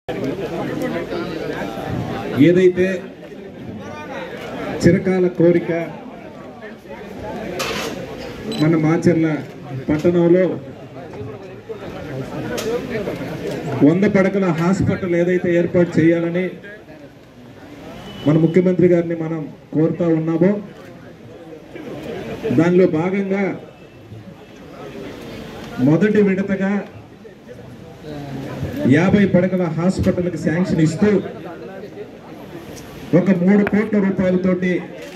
ఏదైతే చిరకాల కోరిక మన మాచర్ల పట్టణంలో వంద పడకల హాస్పిటల్ ఏదైతే ఏర్పాటు చేయాలని మన ముఖ్యమంత్రి గారిని మనం కోరుతా ఉన్నామో దానిలో భాగంగా మొదటి విడతగా యాభై పడకల హాస్పిటల్కి శాంక్షన్ ఇస్తూ ఒక మూడు కోట్ల రూపాయలతోటి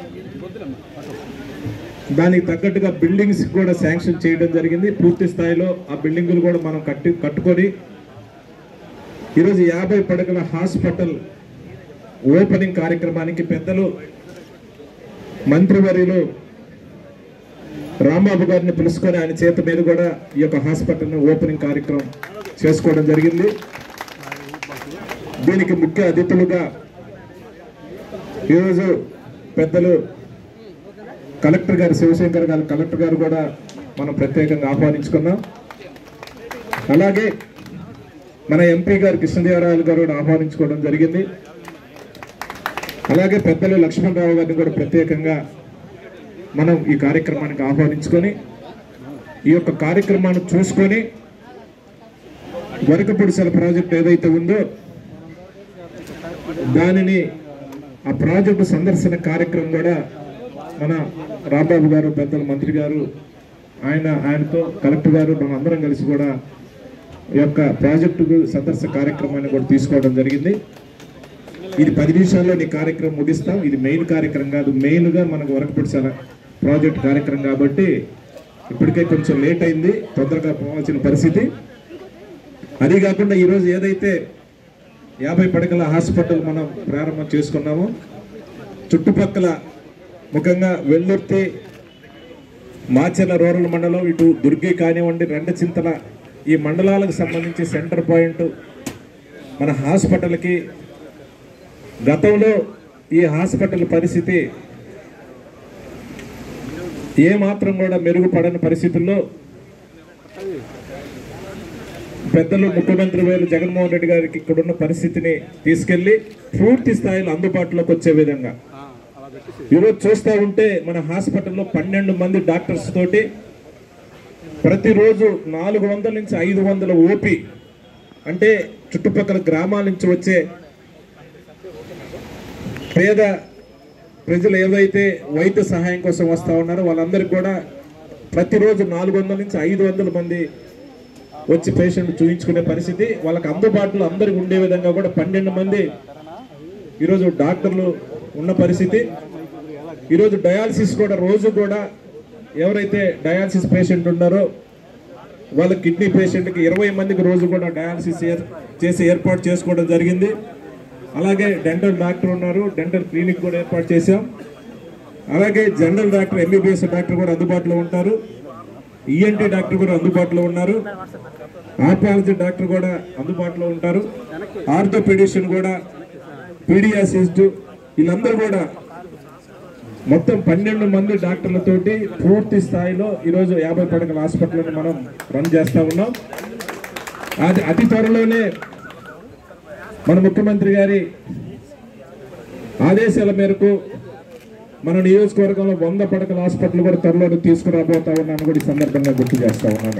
దానికి తగ్గట్టుగా బిల్డింగ్స్ కూడా శాంక్షన్ చేయడం జరిగింది పూర్తి స్థాయిలో ఆ బిల్డింగులు కూడా మనం కట్టి కట్టుకొని ఈరోజు యాభై పడకల హాస్పిటల్ ఓపెనింగ్ కార్యక్రమానికి పెద్దలు మంత్రివర్యులు రాంబాబు గారిని పిలుచుకొని ఆయన చేత మీద కూడా ఈ యొక్క హాస్పిటల్ని ఓపెనింగ్ కార్యక్రమం చేసుకోవడం జరిగింది దీనికి ముఖ్య అతిథులుగా ఈరోజు పెద్దలు కలెక్టర్ గారు శివశంకర్ గారు కలెక్టర్ గారు కూడా మనం ప్రత్యేకంగా ఆహ్వానించుకున్నాం అలాగే మన ఎంపీ గారు కృష్ణదేవరాయలు గారు కూడా ఆహ్వానించుకోవడం జరిగింది అలాగే పెద్దలు లక్ష్మణరావు గారిని కూడా ప్రత్యేకంగా మనం ఈ కార్యక్రమానికి ఆహ్వానించుకొని ఈ యొక్క కార్యక్రమాన్ని చూసుకొని వరకపుడిసల ప్రాజెక్ట్ ఏదైతే ఉందో దానిని ఆ ప్రాజెక్టు సందర్శన కార్యక్రమం కూడా మన రాంబాబు గారు పెద్దల మంత్రి గారు ఆయన ఆయనతో కలెక్టర్ గారు మనం అందరం కలిసి కూడా ఈ యొక్క ప్రాజెక్టు సందర్శన కార్యక్రమాన్ని కూడా తీసుకోవడం జరిగింది ఇది పది నిమిషాల్లో ఈ కార్యక్రమం ముగిస్తాం ఇది మెయిన్ కార్యక్రమం కాదు మెయిన్గా మనకు వరకపుడిసల ప్రాజెక్ట్ కార్యక్రమం కాబట్టి ఇప్పటికే కొంచెం లేట్ అయింది తొందరగా పోవాల్సిన పరిస్థితి అది కాకుండా ఈరోజు ఏదైతే యాభై పడకల హాస్పిటల్ మనం ప్రారంభం చేసుకున్నామో చుట్టుపక్కల ముఖ్యంగా వెల్లుర్తి మాచెల రూరల్ మండలం ఇటు దుర్గి కానివ్వండి రెండు చింతల ఈ మండలాలకు సంబంధించి సెంటర్ పాయింట్ మన హాస్పిటల్కి గతంలో ఈ హాస్పిటల్ పరిస్థితి ఏ మాత్రం కూడా మెరుగుపడని పరిస్థితుల్లో పెద్దలు ముఖ్యమంత్రి వేలు జగన్మోహన్ రెడ్డి గారికి ఇక్కడున్న పరిస్థితిని తీసుకెళ్లి పూర్తి స్థాయిలో అందుబాటులోకి వచ్చే విధంగా ఈరోజు చూస్తూ ఉంటే మన హాస్పిటల్లో పన్నెండు మంది డాక్టర్స్ తోటి ప్రతిరోజు నాలుగు వందల నుంచి ఐదు వందల ఓపీ అంటే చుట్టుపక్కల గ్రామాల నుంచి వచ్చే పేద ప్రజలు ఏవైతే వైద్య సహాయం కోసం వస్తూ ఉన్నారో వాళ్ళందరికీ కూడా ప్రతిరోజు నాలుగు వందల నుంచి ఐదు వందల మంది వచ్చి పేషెంట్ చూయించుకునే పరిస్థితి వాళ్ళకి అందుబాటులో అందరికి ఉండే విధంగా కూడా పన్నెండు మంది ఈరోజు డాక్టర్లు ఉన్న పరిస్థితి ఈరోజు డయాలసిస్ కూడా రోజు కూడా ఎవరైతే డయాలసిస్ పేషెంట్ ఉన్నారో వాళ్ళ కిడ్నీ పేషెంట్కి ఇరవై మందికి రోజు కూడా డయాలసిస్ ఏర్- చేసి ఏర్పాటు చేసుకోవడం జరిగింది అలాగే డెంటల్ డాక్టర్ ఉన్నారు డెంటల్ క్లినిక్ కూడా ఏర్పాటు చేశాం అలాగే జనరల్ డాక్టర్ ఎంబీబీఎస్ డాక్టర్ కూడా అందుబాటులో ఉంటారు ఈఎన్టీ డాక్టర్ కూడా అందుబాటులో ఉన్నారు ఆర్పాలజీ డాక్టర్ కూడా అందుబాటులో ఉంటారు ఆర్థోపెడిషన్ కూడా పీడియాసిస్ట్ వీళ్ళందరూ కూడా మొత్తం పన్నెండు మంది డాక్టర్లతోటి పూర్తి స్థాయిలో ఈరోజు యాభై పడకల హాస్పిటల్ని మనం రన్ చేస్తా ఉన్నాం అది అతి త్వరలోనే మన ముఖ్యమంత్రి గారి ఆదేశాల మేరకు మన నియోజకవర్గంలో వంద పడకల హాస్పిటల్ కూడా త్వరలో తీసుకురాబోతా ఉన్నాను కూడా ఈ సందర్భంగా గుర్తు చేస్తా ఉన్నాను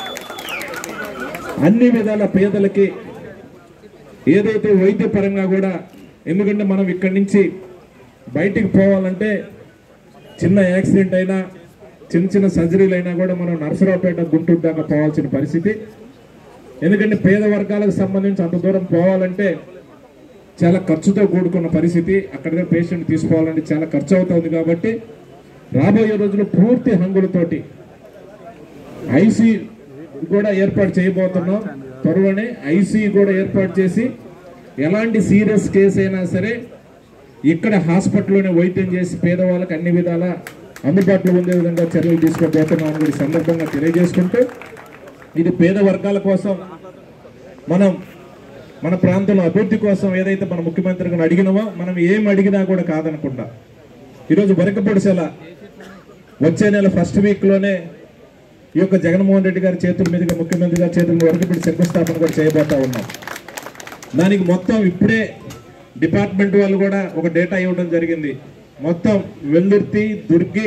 అన్ని విధాల పేదలకి ఏదైతే వైద్య పరంగా కూడా ఎందుకంటే మనం ఇక్కడి నుంచి బయటికి పోవాలంటే చిన్న యాక్సిడెంట్ అయినా చిన్న చిన్న సర్జరీలు అయినా కూడా మనం నరసరావుపేట గుంటూరు దాకా పోవాల్సిన పరిస్థితి ఎందుకంటే పేద వర్గాలకు సంబంధించి అంత దూరం పోవాలంటే చాలా ఖర్చుతో కూడుకున్న పరిస్థితి అక్కడ పేషెంట్ తీసుకోవాలంటే చాలా ఖర్చు అవుతుంది కాబట్టి రాబోయే రోజుల్లో పూర్తి హంగులతోటి ఐసీ కూడా ఏర్పాటు చేయబోతున్నాం త్వరలోనే ఐసీ కూడా ఏర్పాటు చేసి ఎలాంటి సీరియస్ కేసు అయినా సరే ఇక్కడ హాస్పిటల్లోనే వైద్యం చేసి పేదవాళ్ళకి అన్ని విధాల అందుబాటులో ఉండే విధంగా చర్యలు తీసుకోబోతున్నాం అని కూడా ఈ సందర్భంగా తెలియజేసుకుంటూ ఇది పేద వర్గాల కోసం మనం మన ప్రాంతంలో అభివృద్ధి కోసం ఏదైతే మన ముఖ్యమంత్రి గారిని అడిగినామో మనం ఏం అడిగినా కూడా కాదనుకుంటా ఈరోజు బరకపొడిసెల వచ్చే నెల ఫస్ట్ వీక్లోనే ఈ యొక్క జగన్మోహన్ రెడ్డి గారి చేతుల మీదుగా ముఖ్యమంత్రి గారి చేతుల మీద వరకపడి శంకుస్థాపన కూడా చేయబోతా ఉన్నాం దానికి మొత్తం ఇప్పుడే డిపార్ట్మెంట్ వాళ్ళు కూడా ఒక డేటా ఇవ్వడం జరిగింది మొత్తం వెల్దుర్తి దుర్గి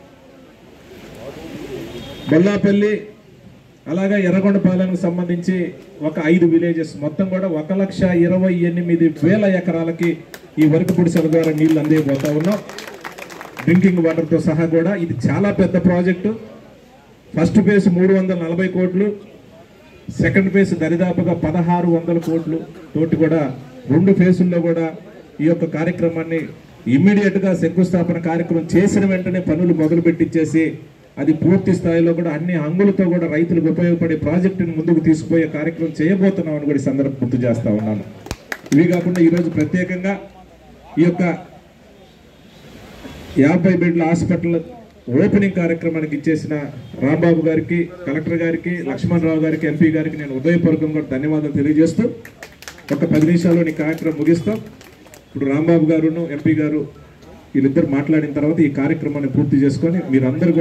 బొల్లాపల్లి అలాగే ఎర్రగొండపాలెంకు సంబంధించి ఒక ఐదు విలేజెస్ మొత్తం కూడా ఒక లక్ష ఇరవై ఎనిమిది వేల ఎకరాలకి ఈ వరకు పుడిసెల ద్వారా నీళ్లు అందిపోతా ఉన్నాం డ్రింకింగ్ వాటర్తో సహా కూడా ఇది చాలా పెద్ద ప్రాజెక్టు ఫస్ట్ ఫేజ్ మూడు వందల నలభై కోట్లు సెకండ్ ఫేజ్ దరిదాపుగా పదహారు వందల కోట్లు తోటి కూడా రెండు ఫేజుల్లో కూడా ఈ యొక్క కార్యక్రమాన్ని ఇమ్మీడియట్ గా శంకుస్థాపన కార్యక్రమం చేసిన వెంటనే పనులు మొదలు పెట్టించేసి అది పూర్తి స్థాయిలో కూడా అన్ని అంగులతో కూడా రైతులకు ఉపయోగపడే ప్రాజెక్టును ముందుకు తీసుకుపోయే కార్యక్రమం చేయబోతున్నామని కూడా ఈ సందర్భం గుర్తు చేస్తా ఉన్నాను ఇవి కాకుండా ఈరోజు ప్రత్యేకంగా ఈ యొక్క యాభై బెడ్ల హాస్పిటల్ ఓపెనింగ్ కార్యక్రమానికి ఇచ్చేసిన రాంబాబు గారికి కలెక్టర్ గారికి లక్ష్మణ్ రావు గారికి ఎంపీ గారికి నేను ఉదయపూర్వకంగా ధన్యవాదాలు తెలియజేస్తూ ఒక పది నిమిషాల్లో ఈ కార్యక్రమం ముగిస్తాం ఇప్పుడు రాంబాబు గారును ఎంపీ గారు వీళ్ళిద్దరు మాట్లాడిన తర్వాత ఈ కార్యక్రమాన్ని పూర్తి చేసుకొని మీరందరూ కూడా